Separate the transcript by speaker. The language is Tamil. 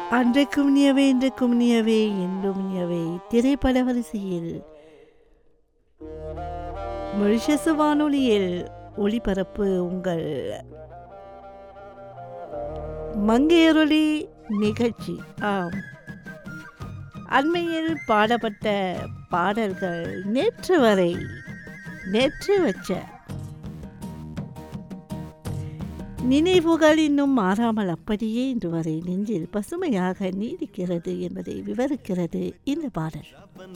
Speaker 1: அன்றைக்கும் நியவே இன்றைக்கும் நியவே என்றும் நியவே திரைப்பட வரிசையில் மொரிஷஸ் வானொலியில் ஒளிபரப்பு உங்கள் மங்கையருளி நிகழ்ச்சி ஆம் அண்மையில் பாடப்பட்ட பாடல்கள் நேற்று வரை நேற்று வச்ச நினைவுகள் இன்னும் மாறாமல் அப்படியே இன்று வரை நெஞ்சில் பசுமையாக நீடிக்கிறது என்பதை விவரிக்கிறது இந்த பாடல்